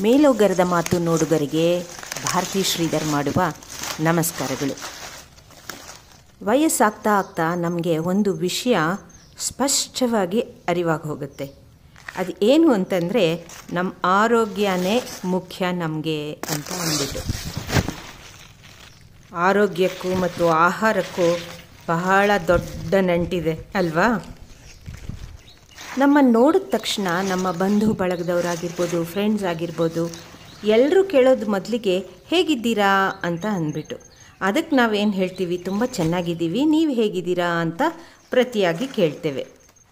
ಮೇಲೋಗರದ ಮಾತು ನೋಡುಗರಿಗೆ ಭಾರತಿ ಶ್ರೀಧರ್ ಮಾಡುವ ನಮಸ್ಕಾರಗಳು ವಯಸ್ಸಾಗ್ತಾ ಆಗ್ತಾ ನಮಗೆ ಒಂದು ವಿಷಯ ಸ್ಪಷ್ಟವಾಗಿ ಅರಿವಾಗಿ ಹೋಗುತ್ತೆ ಅದು ಏನು ಅಂತಂದರೆ ನಮ್ಮ ಆರೋಗ್ಯನೇ ಮುಖ್ಯ ನಮಗೆ ಅಂತ ಅಂದ್ಬಿಟ್ಟು ಆರೋಗ್ಯಕ್ಕೂ ಮತ್ತು ಆಹಾರಕ್ಕೂ ಬಹಳ ದೊಡ್ಡ ನಂಟಿದೆ ಅಲ್ವಾ ನಮ್ಮನ್ನು ನೋಡಿದ ತಕ್ಷಣ ನಮ್ಮ ಬಂಧು ಬಳಗದವರಾಗಿರ್ಬೋದು ಫ್ರೆಂಡ್ಸ್ ಆಗಿರ್ಬೋದು ಎಲ್ಲರೂ ಕೇಳೋದು ಮೊದಲಿಗೆ ಹೇಗಿದ್ದೀರಾ ಅಂತ ಅಂದ್ಬಿಟ್ಟು ಅದಕ್ಕೆ ನಾವೇನು ಹೇಳ್ತೀವಿ ತುಂಬ ಚೆನ್ನಾಗಿದ್ದೀವಿ ನೀವು ಹೇಗಿದ್ದೀರಾ ಅಂತ ಪ್ರತಿಯಾಗಿ ಕೇಳ್ತೇವೆ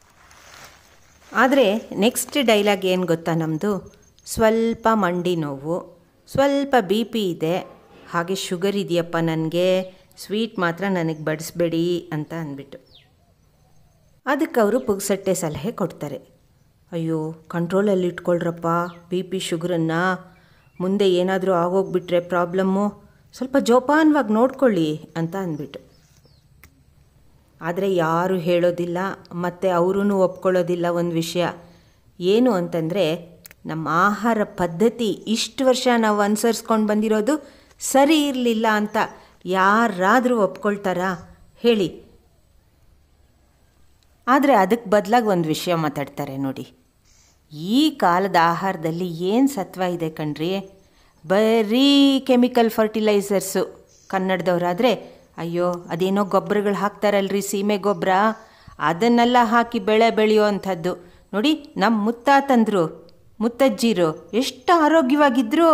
ಆದರೆ ನೆಕ್ಸ್ಟ್ ಡೈಲಾಗ್ ಏನು ಗೊತ್ತಾ ನಮ್ಮದು ಸ್ವಲ್ಪ ಮಂಡಿ ನೋವು ಸ್ವಲ್ಪ ಬಿ ಪಿ ಇದೆ ಹಾಗೆ ಶುಗರ್ ಇದೆಯಪ್ಪ ನನಗೆ ಸ್ವೀಟ್ ಮಾತ್ರ ನನಗೆ ಬಡಿಸ್ಬೇಡಿ ಅಂತ ಅಂದ್ಬಿಟ್ಟು ಅದಕ್ಕೆ ಅವರು ಪುಗ್ಸಟ್ಟೆ ಸಲಹೆ ಕೊಡ್ತಾರೆ ಅಯ್ಯೋ ಕಂಟ್ರೋಲಲ್ಲಿ ಇಟ್ಕೊಳ್ರಪ್ಪ ಬಿ ಪಿ ಶುಗರನ್ನು ಮುಂದೆ ಏನಾದರೂ ಆಗೋಗ್ಬಿಟ್ರೆ ಪ್ರಾಬ್ಲಮ್ಮು ಸ್ವಲ್ಪ ಜೋಪಾನವಾಗಿ ನೋಡ್ಕೊಳ್ಳಿ ಅಂತ ಅಂದ್ಬಿಟ್ಟು ಆದರೆ ಯಾರು ಹೇಳೋದಿಲ್ಲ ಮತ್ತು ಅವರೂ ಒಪ್ಕೊಳ್ಳೋದಿಲ್ಲ ಒಂದು ವಿಷಯ ಏನು ಅಂತಂದರೆ ನಮ್ಮ ಆಹಾರ ಪದ್ಧತಿ ಇಷ್ಟು ವರ್ಷ ನಾವು ಅನುಸರಿಸ್ಕೊಂಡು ಬಂದಿರೋದು ಸರಿ ಇರಲಿಲ್ಲ ಅಂತ ಯಾರಾದರೂ ಒಪ್ಕೊಳ್ತಾರಾ ಹೇಳಿ ಆದರೆ ಅದಕ್ಕೆ ಬದಲಾಗಿ ಒಂದು ವಿಷಯ ಮಾತಾಡ್ತಾರೆ ನೋಡಿ ಈ ಕಾಲದ ಆಹಾರದಲ್ಲಿ ಏನು ಸತ್ವ ಇದೆ ಕಣ್ರಿ ಬರೀ ಕೆಮಿಕಲ್ ಫರ್ಟಿಲೈಸರ್ಸು ಕನ್ನಡದವರಾದರೆ ಅಯ್ಯೋ ಅದೇನೋ ಗೊಬ್ಬರಗಳು ಹಾಕ್ತಾರಲ್ರಿ ಸೀಮೆ ಗೊಬ್ಬರ ಅದನ್ನೆಲ್ಲ ಹಾಕಿ ಬೆಳೆ ಬೆಳೆಯೋ ಅಂಥದ್ದು ನೋಡಿ ನಮ್ಮ ಮುತ್ತಾತಂದರು ಮುತ್ತಜ್ಜಿರು ಎಷ್ಟು ಆರೋಗ್ಯವಾಗಿದ್ದರು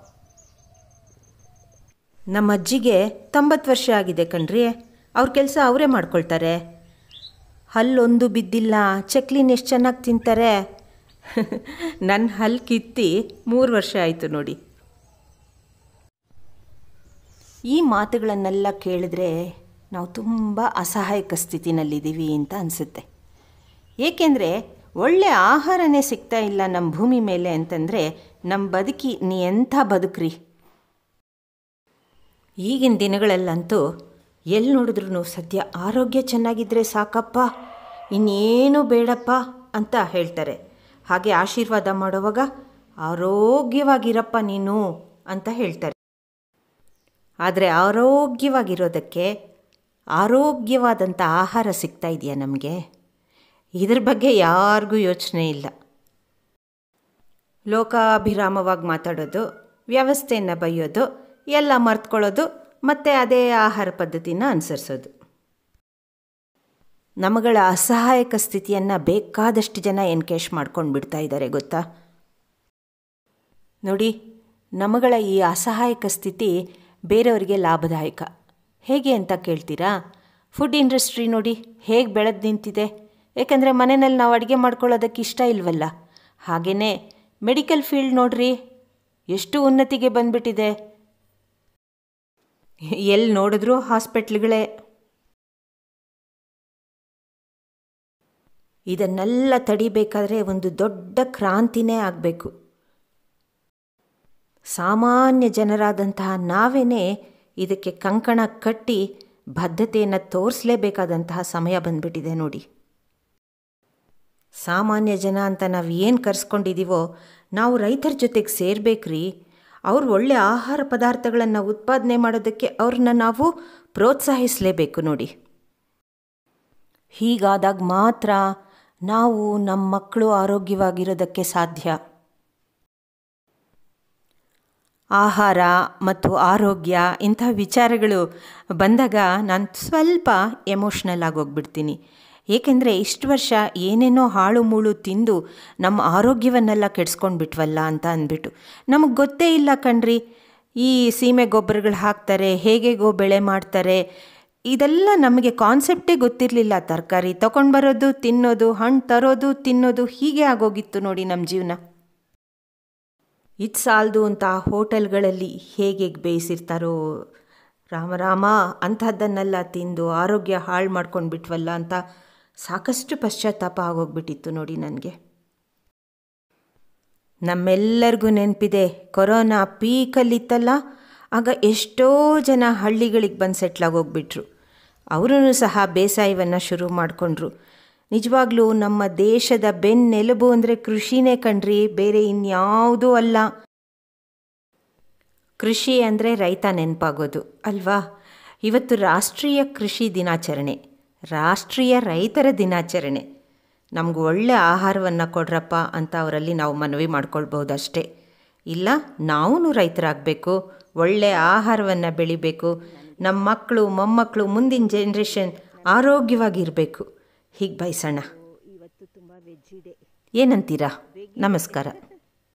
ನಮ್ಮ ಅಜ್ಜಿಗೆ ತೊಂಬತ್ತು ವರ್ಷ ಆಗಿದೆ ಕಣ್ರಿ ಅವ್ರ ಕೆಲಸ ಅವರೇ ಮಾಡ್ಕೊಳ್ತಾರೆ ಹಲ್ಲೊಂದು ಬಿದ್ದಿಲ್ಲ ಚಕ್ಲಿನ ಎಷ್ಟು ಚೆನ್ನಾಗಿ ತಿಂತಾರೆ ನನ್ನ ಹಲ್ಲು ಕಿತ್ತಿ ಮೂರು ವರ್ಷ ಆಯಿತು ನೋಡಿ ಈ ಮಾತುಗಳನ್ನೆಲ್ಲ ಕೇಳಿದ್ರೆ ನಾವು ತುಂಬ ಅಸಹಾಯಕ ಸ್ಥಿತಿನಲ್ಲಿದ್ದೀವಿ ಅಂತ ಅನಿಸುತ್ತೆ ಏಕೆಂದರೆ ಒಳ್ಳೆ ಆಹಾರನೇ ಸಿಗ್ತಾ ಇಲ್ಲ ನಮ್ಮ ಭೂಮಿ ಮೇಲೆ ಅಂತಂದರೆ ನಮ್ಮ ಬದುಕಿ ನೀ ಎಂಥ ಬದುಕ್ರಿ ಈಗಿನ ದಿನಗಳಲ್ಲಂತೂ ಎಲ್ಲಿ ನೋಡಿದ್ರೂ ಸದ್ಯ ಆರೋಗ್ಯ ಚೆನ್ನಾಗಿದ್ದರೆ ಸಾಕಪ್ಪ ಇನ್ನೇನು ಬೇಡಪ್ಪ ಅಂತ ಹೇಳ್ತಾರೆ ಹಾಗೆ ಆಶೀರ್ವಾದ ಮಾಡುವಾಗ ಆರೋಗ್ಯವಾಗಿರಪ್ಪ ನೀನು ಅಂತ ಹೇಳ್ತಾರೆ ಆದರೆ ಆರೋಗ್ಯವಾಗಿರೋದಕ್ಕೆ ಆರೋಗ್ಯವಾದಂಥ ಆಹಾರ ಸಿಗ್ತಾ ಇದೆಯಾ ನಮಗೆ ಇದ್ರ ಬಗ್ಗೆ ಯಾರಿಗೂ ಯೋಚನೆ ಇಲ್ಲ ಲೋಕಾಭಿರಾಮವಾಗಿ ಮಾತಾಡೋದು ವ್ಯವಸ್ಥೆಯನ್ನು ಬೈಯೋದು ಎಲ್ಲ ಮರ್ತ್ಕೊಳ್ಳೋದು ಮತ್ತು ಅದೇ ಆಹಾರ ಪದ್ಧತಿನ ಅನುಸರಿಸೋದು ನಮಗಳ ಅಸಹಾಯಕ ಸ್ಥಿತಿಯನ್ನು ಬೇಕಾದಷ್ಟು ಜನ ಎನ್ಕೇಶ್ ಮಾಡ್ಕೊಂಡು ಬಿಡ್ತಾ ಇದ್ದಾರೆ ಗೊತ್ತಾ ನೋಡಿ ನಮಗಳ ಈ ಅಸಹಾಯಕ ಸ್ಥಿತಿ ಬೇರೆಯವರಿಗೆ ಲಾಭದಾಯಕ ಹೇಗೆ ಅಂತ ಕೇಳ್ತೀರಾ ಫುಡ್ ಇಂಡಸ್ಟ್ರಿ ನೋಡಿ ಹೇಗೆ ಬೆಳೆದು ನಿಂತಿದೆ ಏಕೆಂದರೆ ಮನೆಯಲ್ಲಿ ನಾವು ಅಡುಗೆ ಮಾಡ್ಕೊಳ್ಳೋದಕ್ಕೆ ಇಷ್ಟ ಇಲ್ವಲ್ಲ ಹಾಗೆಯೇ ಮೆಡಿಕಲ್ ಫೀಲ್ಡ್ ನೋಡ್ರಿ ಎಷ್ಟು ಉನ್ನತಿಗೆ ಬಂದ್ಬಿಟ್ಟಿದೆ ಎಲ್ಲಿ ನೋಡಿದ್ರೂ ಹಾಸ್ಪಿಟ್ಲ್ಗಳೇ ಇದನ್ನೆಲ್ಲ ತಡಿಬೇಕಾದ್ರೆ ಒಂದು ದೊಡ್ಡ ಕ್ರಾಂತಿನೇ ಆಗಬೇಕು ಸಾಮಾನ್ಯ ಜನರಾದಂತಹ ನಾವೇನೇ ಇದಕ್ಕೆ ಕಂಕಣ ಕಟ್ಟಿ ಬದ್ಧತೆಯನ್ನು ತೋರಿಸಲೇಬೇಕಾದಂತಹ ಸಮಯ ಬಂದ್ಬಿಟ್ಟಿದೆ ನೋಡಿ ಸಾಮಾನ್ಯ ಜನ ಅಂತ ನಾವು ಏನು ಕರೆಸ್ಕೊಂಡಿದ್ದೀವೋ ನಾವು ರೈತರ ಜೊತೆಗೆ ಸೇರ್ಬೇಕ್ರಿ ಅವ್ರು ಒಳ್ಳೆ ಆಹಾರ ಪದಾರ್ಥಗಳನ್ನು ಉತ್ಪಾದನೆ ಮಾಡೋದಕ್ಕೆ ಅವ್ರನ್ನ ನಾವು ಪ್ರೋತ್ಸಾಹಿಸಲೇಬೇಕು ನೋಡಿ ಹೀಗಾದಾಗ ಮಾತ್ರ ನಾವು ನಮ್ಮ ಮಕ್ಕಳು ಆರೋಗ್ಯವಾಗಿರೋದಕ್ಕೆ ಸಾಧ್ಯ ಆಹಾರ ಮತ್ತು ಆರೋಗ್ಯ ಇಂಥ ವಿಚಾರಗಳು ಬಂದಾಗ ನಾನು ಸ್ವಲ್ಪ ಎಮೋಷ್ನಲ್ ಆಗೋಗ್ಬಿಡ್ತೀನಿ ಏಕೆಂದರೆ ಇಷ್ಟು ವರ್ಷ ಏನೇನೋ ಹಾಳು ಮೂಳು ತಿಂದು ನಮ್ಮ ಆರೋಗ್ಯವನ್ನೆಲ್ಲ ಕೆಡ್ಸ್ಕೊಂಡು ಬಿಟ್ವಲ್ಲ ಅಂತ ಅಂದ್ಬಿಟ್ಟು ನಮಗೆ ಗೊತ್ತೇ ಇಲ್ಲ ಕಣ್ರಿ ಈ ಸೀಮೆ ಗೊಬ್ಬರಗಳು ಹಾಕ್ತಾರೆ ಹೇಗೆಗೋ ಬೆಳೆ ಮಾಡ್ತಾರೆ ಇದೆಲ್ಲ ನಮಗೆ ಕಾನ್ಸೆಪ್ಟೇ ಗೊತ್ತಿರಲಿಲ್ಲ ತರಕಾರಿ ತೊಗೊಂಡು ಬರೋದು ತಿನ್ನೋದು ಹಣ್ಣು ತರೋದು ತಿನ್ನೋದು ಹೀಗೆ ಆಗೋಗಿತ್ತು ನೋಡಿ ನಮ್ಮ ಜೀವನ ಇದು ಸಾಲದು ಅಂತ ಹೋಟೆಲ್ಗಳಲ್ಲಿ ಹೇಗೆ ಬೇಯಿಸಿರ್ತಾರೋ ರಾಮರಾಮ ಅಂಥದ್ದನ್ನೆಲ್ಲ ತಿಂದು ಆರೋಗ್ಯ ಹಾಳು ಮಾಡ್ಕೊಂಡು ಬಿಟ್ವಲ್ಲ ಅಂತ ಸಾಕಷ್ಟು ಪಶ್ಚಾತ್ತಾಪ ಆಗೋಗ್ಬಿಟ್ಟಿತ್ತು ನೋಡಿ ನನಗೆ ನಮ್ಮೆಲ್ಲರಿಗೂ ನೆನಪಿದೆ ಕೊರೋನಾ ಪೀಕಲ್ಲಿತ್ತಲ್ಲ ಆಗ ಎಷ್ಟೋ ಜನ ಹಳ್ಳಿಗಳಿಗೆ ಬಂದು ಸೆಟ್ಲಾಗೋಗ್ಬಿಟ್ರು ಅವರೂ ಸಹ ಬೇಸಾಯವನ್ನು ಶುರು ಮಾಡಿಕೊಂಡ್ರು ನಿಜವಾಗ್ಲೂ ನಮ್ಮ ದೇಶದ ಬೆನ್ನೆಲುಬು ಅಂದರೆ ಕೃಷಿನೇ ಕಣ್ರಿ ಬೇರೆ ಇನ್ಯಾವುದೂ ಅಲ್ಲ ಕೃಷಿ ಅಂದರೆ ರೈತ ನೆನಪಾಗೋದು ಅಲ್ವಾ ಇವತ್ತು ರಾಷ್ಟ್ರೀಯ ಕೃಷಿ ದಿನಾಚರಣೆ ರಾಷ್ಟ್ರೀಯ ರೈತರ ದಿನಾಚರಣೆ ನಮ್ಗೆ ಒಳ್ಳೆ ಆಹಾರವನ್ನು ಕೊಡ್ರಪ್ಪ ಅಂತ ಅವರಲ್ಲಿ ನಾವು ಮನವಿ ಮಾಡ್ಕೊಳ್ಬೋದು ಅಷ್ಟೇ ಇಲ್ಲ ನಾವೂ ರೈತರಾಗಬೇಕು ಒಳ್ಳೆಯ ಆಹಾರವನ್ನು ಬೆಳಿಬೇಕು ನಮ್ಮ ಮಕ್ಕಳು ಮೊಮ್ಮಕ್ಕಳು ಮುಂದಿನ ಜನ್ರೇಷನ್ ಆರೋಗ್ಯವಾಗಿರಬೇಕು ಹೀಗೆ ಬಯಸೋಣ ಇವತ್ತು ತುಂಬ ವೆಜ್ ಇದೆ ಏನಂತೀರಾ ನಮಸ್ಕಾರ